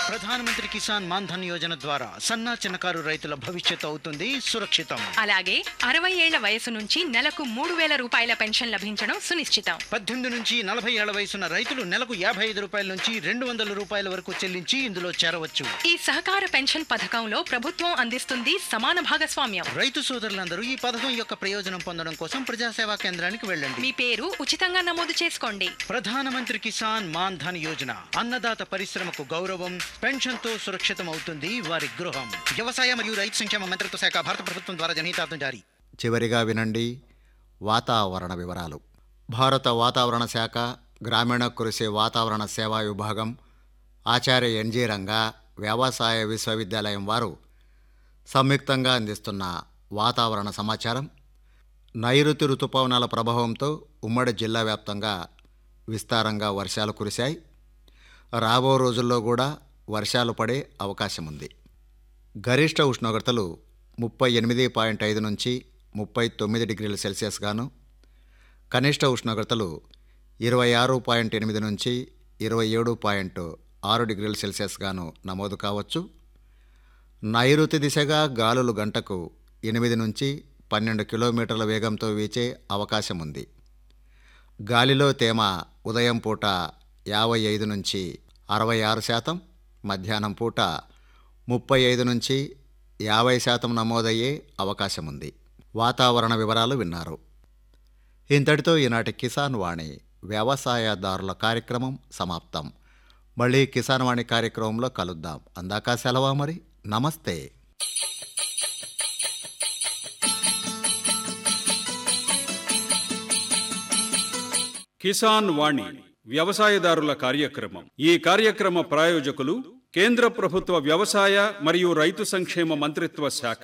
ప్రధానమంత్రి కిసాన్ మాన్ ధన్ యోజన ద్వారా సన్నా చిన్నకారు రైతుల భవిష్యత్తు అవుతుంది సురక్షితం అలాగే అరవై ఏళ్ల వయసు నుంచి నెలకు మూడు వేల రూపాయల పెన్షన్ లభించడం సునిశ్చితం పద్దెనిమిది నుంచి నలభై ఏళ్ల వయసున్న రైతులు నెలకు యాభై ఐదు రూపాయల నుంచి రెండు వందల రూపాయల వరకు చెల్లించి ఇందులో చేరవచ్చు ఈ సహకార పెన్షన్ పథకంలో ప్రభుత్వం అందిస్తుంది సమాన భాగస్వామ్యం రైతు సోదరులందరూ ఈ పథకం యొక్క ప్రయోజనం పొందడం కోసం ప్రజాసేవా కేంద్రానికి వెళ్ళండి మీ పేరు ఉచితంగా నమోదు చేసుకోండి ప్రధానమంత్రి కిసాన్ మాన్ ధన్ యోజన అన్నదాత పరిశ్రమకు గౌరవం పెన్షన్ తో సురక్షితం అవుతుంది వారి గృహం వ్యవసాయ మరియు రైతు సంక్షేమ మంత్రిత్వ శాఖ భారత ప్రభుత్వం ద్వారా జనహితార్థం జారీ చివరిగా వినండి వాతావరణ వివరాలు భారత వాతావరణ శాఖ గ్రామీణ కృషి వాతావరణ సేవా విభాగం ఆచార్య ఎన్జీ రంగా వ్యవసాయ విశ్వవిద్యాలయం వారు సంయుక్తంగా అందిస్తున్న వాతావరణ సమాచారం నైరుతి రుతుపవనాల ప్రభావంతో ఉమ్మడి జిల్లా వ్యాప్తంగా విస్తారంగా వర్షాలు కురిశాయి రాబో రోజుల్లో కూడా వర్షాలు పడే అవకాశం ఉంది గరిష్ట ఉష్ణోగ్రతలు ముప్పై ఎనిమిది పాయింట్ ఐదు నుంచి ముప్పై తొమ్మిది డిగ్రీల సెల్సియస్ గాను కనిష్ట ఉష్ణోగ్రతలు ఇరవై ఆరు పాయింట్ ఎనిమిది నుంచి ఇరవై ఏడు పాయింట్ ఆరు డిగ్రీల సెల్సియస్ గాను నమోదు కావచ్చు నైరుతి దిశగా గాలులు గంటకు ఎనిమిది నుంచి పన్నెండు కిలోమీటర్ల వేగంతో వీచే అవకాశం ఉంది గాలిలో తేమ ఉదయం పూట యాభై ఐదు నుంచి అరవై ఆరు శాతం మధ్యాహ్నం పూట ముప్పై ఐదు నుంచి యాభై శాతం నమోదయ్యే అవకాశం ఉంది వాతావరణ వివరాలు విన్నారు ఇంతటితో ఈనాటి కిసాన్ వాణి వ్యవసాయదారుల కార్యక్రమం సమాప్తం మళ్ళీ కిసాన్ వాణి కార్యక్రమంలో కలుద్దాం అందాక సెలవా మరి నమస్తే కిసాన్ వాణి వ్యవసాయదారుల కార్యక్రమం ఈ కార్యక్రమ ప్రాయోజకులు కేంద్ర ప్రభుత్వ వ్యవసాయ మరియు రైతు సంక్షేమ మంత్రిత్వ శాఖ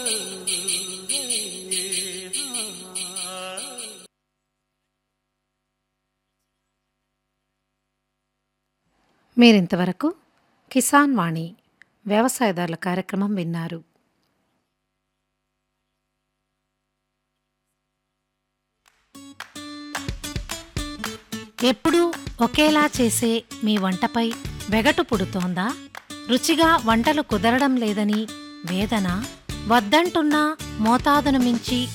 మీరింతవరకు కిసాన్ వాణి వ్యవసాయదారుల కార్యక్రమం విన్నారు ఎప్పుడూ ఒకేలా చేసే మీ వంటపై వెగటు పుడుతోందా రుచిగా వంటలు కుదరడం లేదని వేదన వద్దంటున్నా మోతాదును మించి